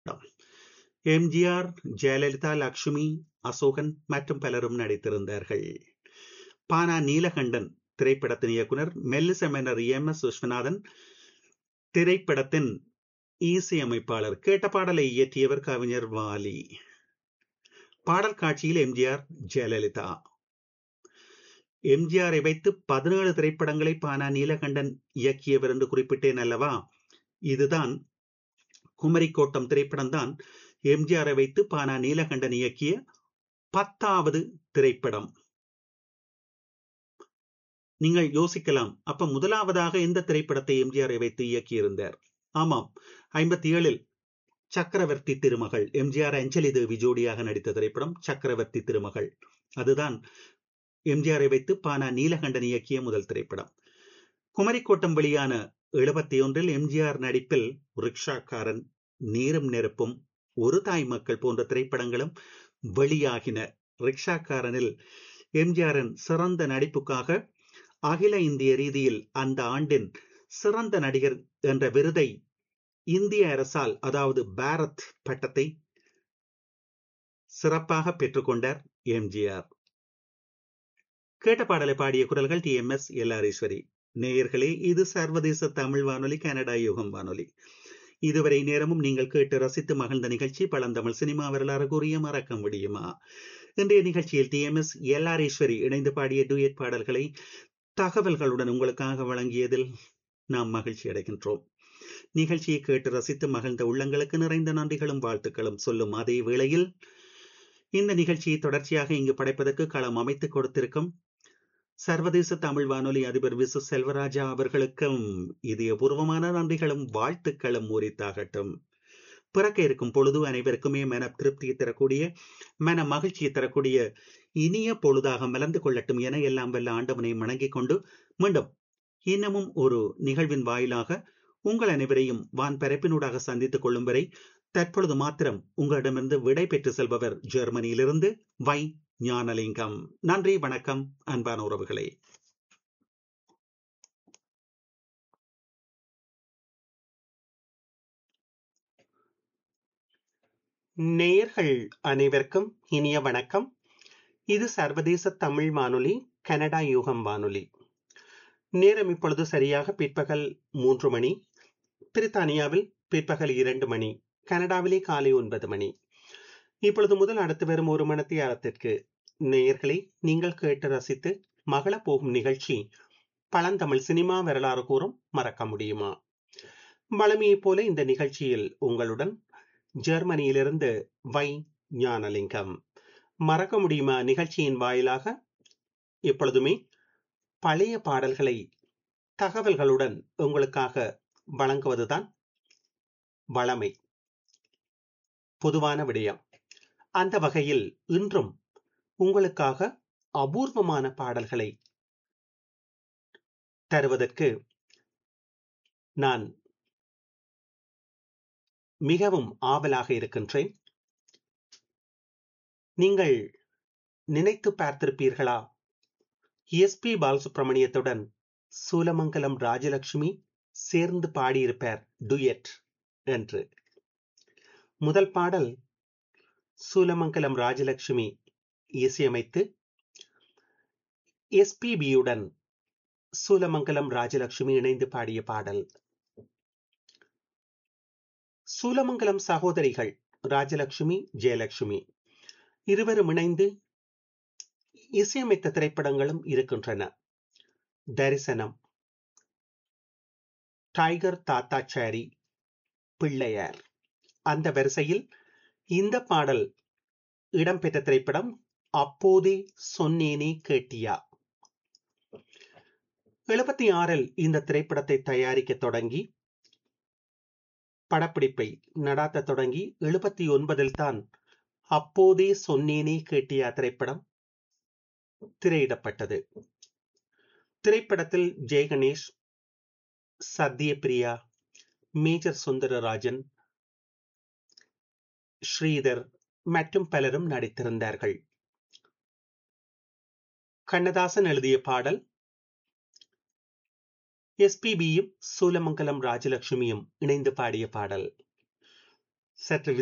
எம்ஜிஆர் ஜெயலலிதா லக்ஷ்மி அசோகன் மற்றும் பலரும் நடித்திருந்தார்கள் பானா நீலகண்டன் திரைப்படத்தின் இயக்குனர் மெல்லிசமெனர் எம் எஸ் விஸ்வநாதன் திரைப்படத்தின் இசையமைப்பாளர் கேட்ட பாடலை இயற்றியவர் கவிஞர் வாலி பாடல் காட்சியில் எம்ஜிஆர் ஜெயலலிதா எம்ஜிஆரை வைத்து பதினேழு திரைப்படங்களை பானா நீலகண்டன் இயக்கியவர் என்று குறிப்பிட்டேன் அல்லவா இதுதான் குமரிக்கோட்டம் திரைப்படம் தான் எம்ஜிஆரை வைத்து பானா நீலகண்டன் இயக்கிய பத்தாவது திரைப்படம் நீங்கள் யோசிக்கலாம் அப்ப முதலாவதாக எந்த திரைப்படத்தை எம்ஜிஆரை வைத்து இயக்கியிருந்தார் ஆமாம் ஐம்பத்தி ஏழில் சக்கரவர்த்தி திருமகள் எம்ஜிஆர் அஞ்சலி தேவி ஜோடியாக நடித்த திரைப்படம் சக்கரவர்த்தி திருமகள் அதுதான் எம்ஜிஆரை வைத்து பானா நீலகண்டன் இயக்கிய முதல் திரைப்படம் குமரிக்கோட்டம் வெளியான எழுபத்தி ஒன்றில் எம்ஜிஆர் நடிப்பில் ரிக்ஷாக்காரன் நீரும் நெருப்பும் ஒரு தாய் மக்கள் போன்ற திரைப்படங்களும் வெளியாகின ரிக்ஷாக்காரனில் எம்ஜிஆரின் சிறந்த நடிப்புக்காக அகில இந்திய ரீதியில் அந்த ஆண்டின் சிறந்த நடிகர் என்ற விருதை இந்திய அரசால் அதாவது பாரத் பட்டத்தை சிறப்பாக பெற்றுக்கொண்டார் எம்ஜிஆர் கேட்ட பாடலை பாடிய குரல்கள் டி எம் எஸ் எல்லாரீஸ்வரி நேயர்களே இது சர்வதேச தமிழ் வானொலி கனடா யுகம் வானொலி இதுவரை நேரமும் நீங்கள் கேட்டு ரசித்து மகிழ்ந்த நிகழ்ச்சி பழந்தமிழ் சினிமா வரலாறு கூறிய மறக்க முடியுமா இன்றைய நிகழ்ச்சியில் டி எம் எஸ் எல்லாரீஸ்வரி இணைந்து பாடிய டூயட் பாடல்களை தகவல்களுடன் உங்களுக்காக வழங்கியதில் நாம் மகிழ்ச்சி அடைகின்றோம் நிகழ்ச்சியை கேட்டு ரசித்து மகிழ்ந்த உள்ளங்களுக்கு நிறைந்த நன்றிகளும் வாழ்த்துக்களும் சொல்லும் அதே வேளையில் இந்த நிகழ்ச்சியை தொடர்ச்சியாக இங்கு படைப்பதற்கு களம் அமைத்துக் கொடுத்திருக்கும் சர்வதேச தமிழ் வானொலி அதிபர் விசு செல்வராஜா அவர்களுக்கும் இதயபூர்வமான நன்றிகளும் வாழ்த்துக்களும் உரித்தாகட்டும் பிறக்க இருக்கும் பொழுது அனைவருக்குமே மன திருப்தியை தரக்கூடிய மன மகிழ்ச்சியை தரக்கூடிய இனிய பொழுதாக மலர்ந்து கொள்ளட்டும் என எல்லாம் வல்ல ஆண்டவனை வணங்கிக் கொண்டு மீண்டும் இன்னமும் ஒரு நிகழ்வின் வாயிலாக உங்கள் அனைவரையும் வான் பரப்பினூடாக சந்தித்துக் கொள்ளும் வரை தற்பொழுது மாத்திரம் உங்களிடமிருந்து விடை பெற்று செல்பவர் ஜெர்மனியிலிருந்து வை ஞானலிங்கம் நன்றி வணக்கம் அன்பான உறவுகளே நேயர்கள் அனைவருக்கும் இனிய வணக்கம் இது சர்வதேச தமிழ் வானொலி கனடா யூகம் வானொலி நேரம் இப்பொழுது சரியாக பிற்பகல் மூன்று மணி பிரித்தானியாவில் பிற்பகல் இரண்டு மணி கனடாவிலே காலை ஒன்பது மணி இப்பொழுது முதல் அடுத்து வரும் ஒரு மணத்தி அறத்திற்கு நேயர்களை நீங்கள் கேட்டு ரசித்து மகள போகும் நிகழ்ச்சி பழந்தமிழ் சினிமா வரலாறு கூறும் மறக்க முடியுமா வளமையைப் போல இந்த நிகழ்ச்சியில் உங்களுடன் ஜெர்மனியிலிருந்து வை ஞானலிங்கம் மறக்க முடியுமா நிகழ்ச்சியின் வாயிலாக எப்பொழுதுமே பழைய பாடல்களை தகவல்களுடன் உங்களுக்காக வழங்குவதுதான் வளமை பொதுவான விடயம் அந்த வகையில் இன்றும் உங்களுக்காக அபூர்வமான பாடல்களை தருவதற்கு நான் மிகவும் ஆவலாக இருக்கின்றேன் நீங்கள் நினைத்து பார்த்திருப்பீர்களா எஸ் பி பாலசுப்ரமணியத்துடன் சூலமங்கலம் ராஜலட்சுமி சேர்ந்து பாடியிருப்பார் டுயட் என்று முதல் பாடல் சூலமங்கலம் ராஜலட்சுமி இசையமைத்து எஸ்பிபியுடன் சூலமங்கலம் ராஜலட்சுமி இணைந்து பாடிய பாடல் சூலமங்கலம் சகோதரிகள் ராஜலட்சுமி ஜெயலட்சுமி இருவரும் இணைந்து இசையமைத்த திரைப்படங்களும் இருக்கின்றன தரிசனம் டைகர் தாத்தாச்சாரி பிள்ளையார் அந்த வரிசையில் இந்த பாடல் இடம்பெற்ற திரைப்படம் அப்போதே சொன்னேனே கேட்டியா எழுபத்தி ஆறில் இந்த திரைப்படத்தை தயாரிக்க தொடங்கி படப்பிடிப்பை நடாத்த தொடங்கி எழுபத்தி ஒன்பதில் தான் அப்போதே சொன்னேனே கேட்டியா திரைப்படம் திரையிடப்பட்டது திரைப்படத்தில் ஜெயகணேஷ் சத்யபிரியா மேஜர் சுந்தரராஜன் ஸ்ரீதர் மற்றும் பலரும் நடித்திருந்தார்கள் கண்ணதாசன் எழுதிய பாடல் எஸ்பிபியும் சூலமங்கலம் ராஜலட்சுமியும் இணைந்து பாடிய பாடல் சற்று